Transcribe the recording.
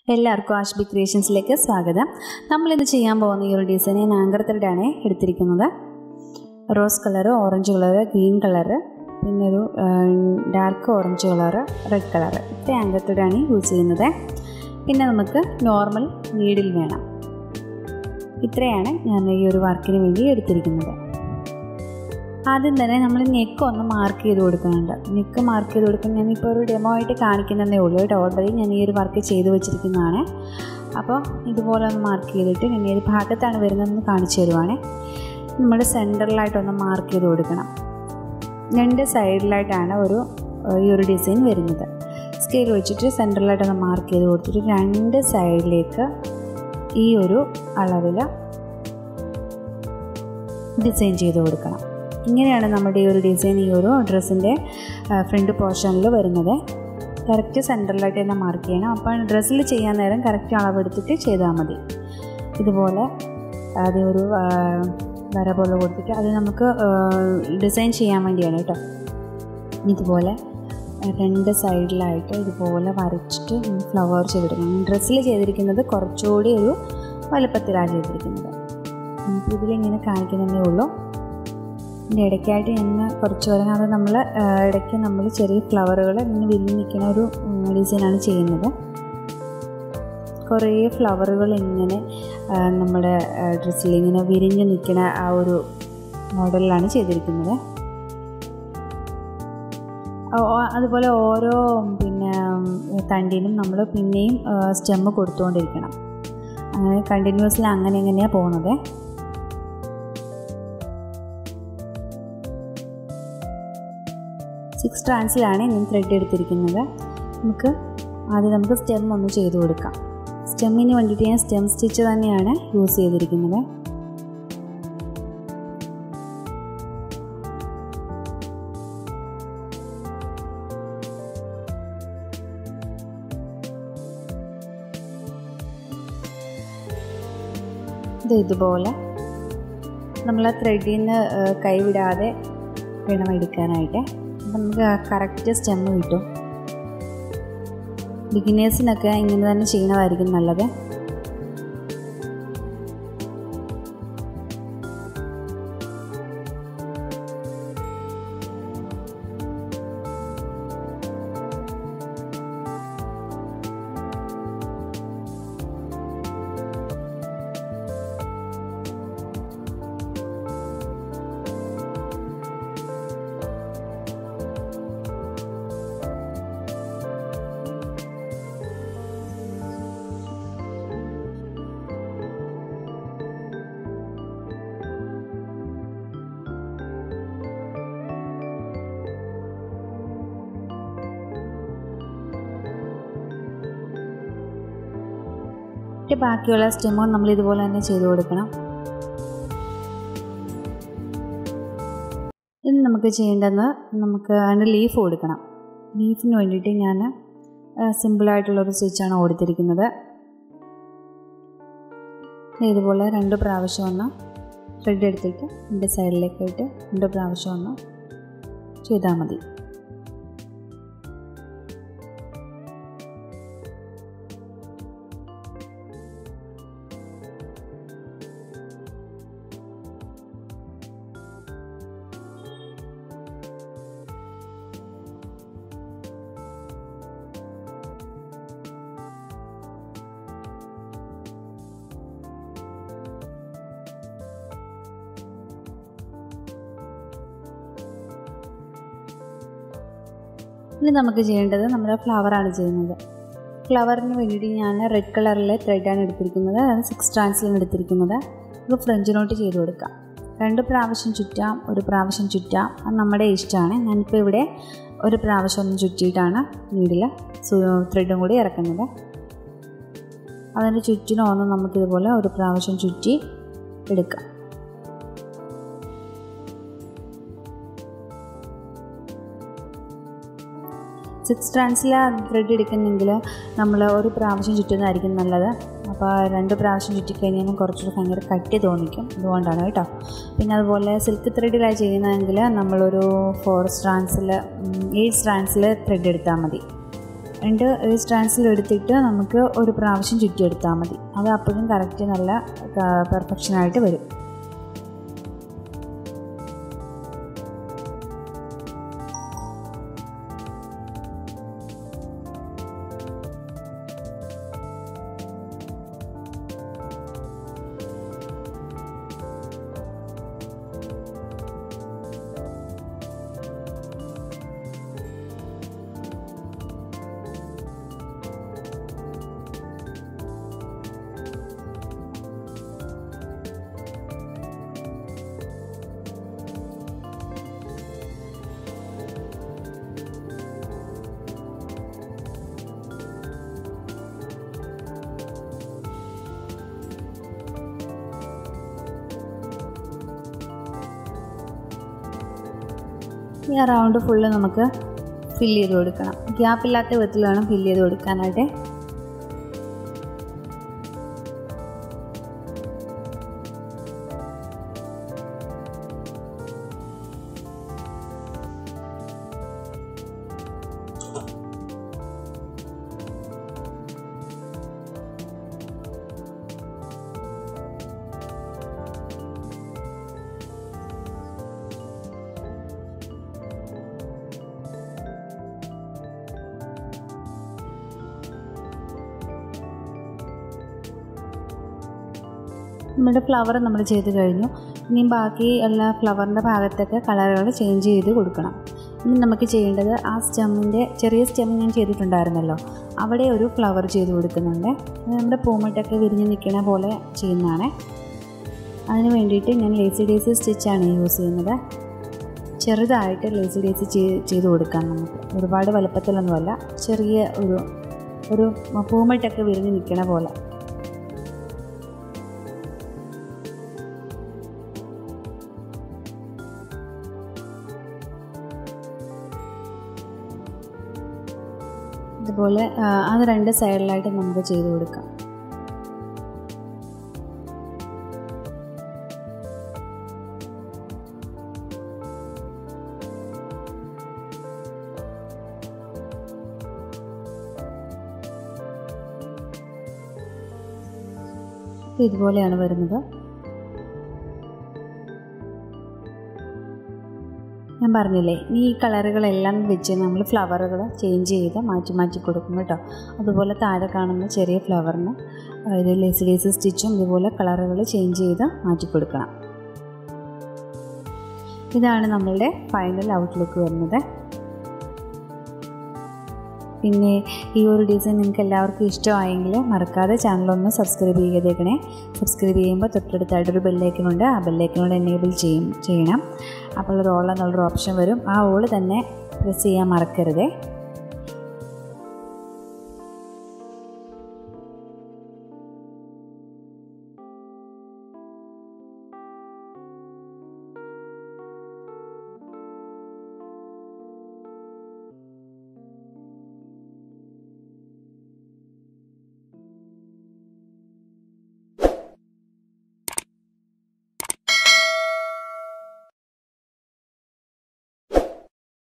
എല്ലാവർക്കും ആഷ്ബി ക്രിയേഷൻസിലേക്ക് സ്വാഗതം നമ്മളിന്ന് ചെയ്യാൻ പോകുന്ന ഈ ഒരു ഡിസൈൻ ഞാൻ ആങ്കർ ത്രെഡാണ് എടുത്തിരിക്കുന്നത് rose colour orange colour green colour പിന്നെ ഒരു dark orange colour red colour ഇത്ര ആങ്കർ ത്രെഡാണ് യൂസ് ചെയ്യുന്നത് പിന്നെ നമുക്ക് നോർമൽ നീഡിൽ വേണം ഇത്രയാണ് ഞാൻ ഈ ഒരു വർക്കിന് വേണ്ടി എടുത്തിരിക്കുന്നത് ആദ്യം തന്നെ നമ്മൾ നെക്ക് ഒന്ന് മാർക്ക് ചെയ്ത് കൊടുക്കുന്നുണ്ട് നെക്ക് മാർക്ക് ചെയ്ത് കൊടുക്കാൻ ഞാനിപ്പോൾ ഒരു ഡെമോ ആയിട്ട് കാണിക്കുന്നതേ ഉള്ളൂ കേട്ടോ ഓൾറെഡി ഞാൻ ഈ ഒരു വർക്ക് ചെയ്ത് വെച്ചിരിക്കുന്നതാണ് അപ്പോൾ ഇതുപോലെ ഒന്ന് മാർക്ക് ചെയ്തിട്ട് ഞാൻ ഏത് ഭാഗത്താണ് വരുന്നതെന്ന് കാണിച്ചു തരുവാണ് നമ്മൾ സെൻറ്ററിലായിട്ടൊന്ന് മാർക്ക് ചെയ്ത് കൊടുക്കണം രണ്ട് സൈഡിലായിട്ടാണ് ഒരു ഈ ഒരു ഡിസൈൻ വരുന്നത് സ്കെയിൽ വെച്ചിട്ട് സെൻറ്ററിലായിട്ടൊന്ന് മാർക്ക് ചെയ്ത് കൊടുത്തിട്ട് രണ്ട് സൈഡിലേക്ക് ഈ ഒരു അളവിൽ ഡിസൈൻ ചെയ്ത് കൊടുക്കണം ഇങ്ങനെയാണ് നമ്മുടെ ഈ ഒരു ഡിസൈൻ ഈ ഒരു ഡ്രസ്സിൻ്റെ ഫ്രണ്ട് പോർഷനിൽ വരുന്നത് കറക്റ്റ് സെൻറ്ററിലായിട്ട് തന്നെ മാർക്ക് ചെയ്യണം അപ്പോൾ ഡ്രസ്സിൽ ചെയ്യാൻ നേരം കറക്റ്റ് അളവെടുത്തിട്ട് ചെയ്താൽ മതി ഇതുപോലെ അത് ഒരു വര പോലെ കൊടുത്തിട്ട് അത് നമുക്ക് ഡിസൈൻ ചെയ്യാൻ വേണ്ടിയാണ് കേട്ടോ ഇതുപോലെ രണ്ട് സൈഡിലായിട്ട് ഇതുപോലെ വരച്ചിട്ട് ഫ്ലവർ ചെയ്തെടുക്കണം ഡ്രസ്സിൽ ചെയ്തിരിക്കുന്നത് കുറച്ചുകൂടി ഒരു വലുപ്പത്തിലാണ് ചെയ്തിരിക്കുന്നത് നമുക്ക് ഇതിലിങ്ങനെ കാണിക്കുന്നതേ ഉള്ളൂ ഇതിൻ്റെ ഇടയ്ക്കായിട്ട് ഇന്ന് കുറച്ച് വരെ അത് നമ്മൾ ഇടയ്ക്ക് നമ്മൾ ചെറിയ ഫ്ലവറുകൾ ഇങ്ങനെ വിരിഞ്ഞ് നിൽക്കുന്ന ഒരു ഡിസൈനാണ് ചെയ്യുന്നത് കുറേ ഫ്ലവറുകൾ ഇങ്ങനെ നമ്മുടെ ഡ്രസ്സിൽ ഇങ്ങനെ വിരിഞ്ഞ് നിൽക്കുന്ന ആ ഒരു മോഡലിലാണ് ചെയ്തിരിക്കുന്നത് അതുപോലെ ഓരോ പിന്നെ തണ്ടിനും നമ്മൾ പിന്നെയും സ്റ്റെമ്മ് കൊടുത്തുകൊണ്ടിരിക്കണം അങ്ങനെ കണ്ടിന്യൂസ്ലി അങ്ങനെ എങ്ങനെയാണ് പോകുന്നത് സിക്സ് ട്രാൻസിലാണ് ഞാൻ ത്രെഡ് എടുത്തിരിക്കുന്നത് നമുക്ക് ആദ്യം നമുക്ക് സ്റ്റെം ഒന്ന് ചെയ്ത് കൊടുക്കാം സ്റ്റെമ്മിന് വേണ്ടിയിട്ട് ഞാൻ സ്റ്റെം സ്റ്റിച്ച് തന്നെയാണ് യൂസ് ചെയ്തിരിക്കുന്നത് ഇത് ഇതുപോലെ നമ്മൾ ആ ത്രെഡിൽ നിന്ന് കൈവിടാതെ വേണം എടുക്കാനായിട്ട് അപ്പം നമുക്ക് കറക്റ്റ് സ്റ്റെമ്മ് കിട്ടും ബിഗിനേഴ്സിനൊക്കെ ഇങ്ങനെ തന്നെ ചെയ്യുന്നതായിരിക്കും നല്ലത് എന്നിട്ട് ബാക്കിയുള്ള സ്റ്റെമ്മുകൾ നമ്മൾ ഇതുപോലെ തന്നെ ചെയ്ത് കൊടുക്കണം ഇനി നമുക്ക് ചെയ്യേണ്ടതെന്ന് നമുക്ക് അതിൻ്റെ ലീഫ് കൊടുക്കണം ലീഫിന് വേണ്ടിയിട്ട് ഞാൻ സിമ്പിളായിട്ടുള്ളൊരു സ്റ്റിച്ചാണ് കൊടുത്തിരിക്കുന്നത് ഇതുപോലെ രണ്ട് പ്രാവശ്യം ഒന്ന് ത്രെഡ് എടുത്തിട്ട് രണ്ട് സൈഡിലേക്ക് ഇട്ട് രണ്ട് പ്രാവശ്യം ഒന്ന് ചെയ്താൽ മതി ഇനി നമുക്ക് ചെയ്യേണ്ടത് നമ്മുടെ ഫ്ലവറാണ് ചെയ്യുന്നത് ഫ്ലവറിന് വേണ്ടിയിട്ട് ഞാൻ റെഡ് കളറിലെ ത്രെഡാണ് എടുത്തിരിക്കുന്നത് അത് സിക്സ് ട്രാൻസിലാണ് എടുത്തിരിക്കുന്നത് ഇത് ഫ്രഞ്ച് നോട്ട് ചെയ്ത് കൊടുക്കാം രണ്ട് പ്രാവശ്യം ചുറ്റാം ഒരു പ്രാവശ്യം ചുറ്റാം അത് നമ്മുടെ ഇഷ്ടമാണ് ഞാനിപ്പോൾ ഇവിടെ ഒരു പ്രാവശ്യം ഒന്ന് ചുറ്റിയിട്ടാണ് നീഡിൽ ത്രെഡും കൂടി ഇറക്കുന്നത് അതിൻ്റെ ചുറ്റിനും ഒന്ന് നമുക്കിതുപോലെ ഒരു പ്രാവശ്യം ചുറ്റി എടുക്കാം സിക്സ് ട്രാൻസിൽ ത്രെഡ് എടുക്കുന്നെങ്കിൽ നമ്മൾ ഒരു പ്രാവശ്യം ചുറ്റുന്നതായിരിക്കും നല്ലത് അപ്പോൾ രണ്ട് പ്രാവശ്യം ചുറ്റിക്കഴിഞ്ഞാൽ കുറച്ചുകൂടി ഭയങ്കര കട്ടി തോന്നിക്കും അതുകൊണ്ടാണ് കേട്ടോ പിന്നെ അതുപോലെ സിൽക്ക് ത്രെഡിലാണ് ചെയ്യുന്നതെങ്കിൽ നമ്മളൊരു ഫോർ സ്ട്രാൻസിൽ എയ്റ്റ് സ്ട്രാൻസിൽ ത്രെഡ് എടുത്താൽ മതി രണ്ട് സ്ട്രാൻഡ്സിൽ എടുത്തിട്ട് നമുക്ക് ഒരു പ്രാവശ്യം ചുറ്റിയെടുത്താൽ മതി അത് അപ്പോഴും കറക്റ്റ് നല്ല പെർഫെക്ഷനായിട്ട് വരും ഈ റൗണ്ട് ഫുള്ള് നമുക്ക് ഫില്ല് ചെയ്ത് കൊടുക്കണം ഗ്യാപ്പില്ലാത്ത വിധത്തിൽ വേണം ഫില്ല് ചെയ്ത് കൊടുക്കാനായിട്ട് നമ്മുടെ ഫ്ലവർ നമ്മൾ ചെയ്ത് കഴിഞ്ഞു ഇനി ബാക്കി എല്ലാ ഫ്ലവറിൻ്റെ ഭാഗത്തൊക്കെ കളറുകൾ ചേഞ്ച് ചെയ്ത് കൊടുക്കണം ഇനി നമുക്ക് ചെയ്യേണ്ടത് ആ സ്റ്റെമ്മിൻ്റെ ചെറിയ സ്റ്റെം ഞാൻ ചെയ്തിട്ടുണ്ടായിരുന്നല്ലോ അവിടെ ഒരു ഫ്ലവർ ചെയ്ത് കൊടുക്കുന്നുണ്ട് അത് നമ്മുടെ പൂമട്ടൊക്കെ വിരിഞ്ഞ് നിൽക്കണ പോലെ ചെയ്യുന്നതാണ് അതിന് വേണ്ടിയിട്ട് ഞാൻ ലേസി ഡേസി സ്റ്റിച്ചാണ് യൂസ് ചെയ്യുന്നത് ചെറുതായിട്ട് ലേസി ഡേസി ചെയ്ത് കൊടുക്കാം നമുക്ക് ഒരുപാട് വലുപ്പത്തിലൊന്നുമല്ല ചെറിയ ഒരു ഒരു പൂമട്ടൊക്കെ വിരിഞ്ഞ് നിൽക്കണ പോലെ ഇതുപോലെ അത് രണ്ട് സൈഡിലായിട്ട് നമുക്ക് ചെയ്ത് കൊടുക്കാം ഇതുപോലെയാണ് വരുന്നത് ഞാൻ പറഞ്ഞില്ലേ ഈ കളറുകളെല്ലാം വെച്ച് നമ്മൾ ഫ്ലവറുകൾ ചേഞ്ച് ചെയ്ത് മാറ്റി മാറ്റി കൊടുക്കും കേട്ടോ അതുപോലെ താഴെ കാണുന്ന ചെറിയ ഫ്ലവറിന് ഇത് ലേസ് ലേസ് സ്റ്റിച്ചും ഇതുപോലെ കളറുകൾ ചേഞ്ച് ചെയ്ത് മാറ്റി കൊടുക്കണം ഇതാണ് നമ്മളുടെ ഫൈനൽ ഔട്ട്ലുക്ക് വരുന്നത് പിന്നെ ഈ ഒരു ഡിസൈൻ നിങ്ങൾക്ക് എല്ലാവർക്കും ഇഷ്ടമായെങ്കിൽ മറക്കാതെ ചാനലൊന്ന് സബ്സ്ക്രൈബ് ചെയ്തേക്കണേ സബ്സ്ക്രൈബ് ചെയ്യുമ്പോൾ തൊട്ടടുത്തായിട്ടൊരു ബെല്ലൈക്കനുണ്ട് ആ ബെല്ലൈക്കനോട് എനേബിൾ ചെയ്യും ചെയ്യണം അപ്പോൾ ഒരു ഓൾ എന്നുള്ളൊരു ഓപ്ഷൻ വരും ആ ഓൾ തന്നെ പ്രസ് ചെയ്യാൻ മറക്കരുതേ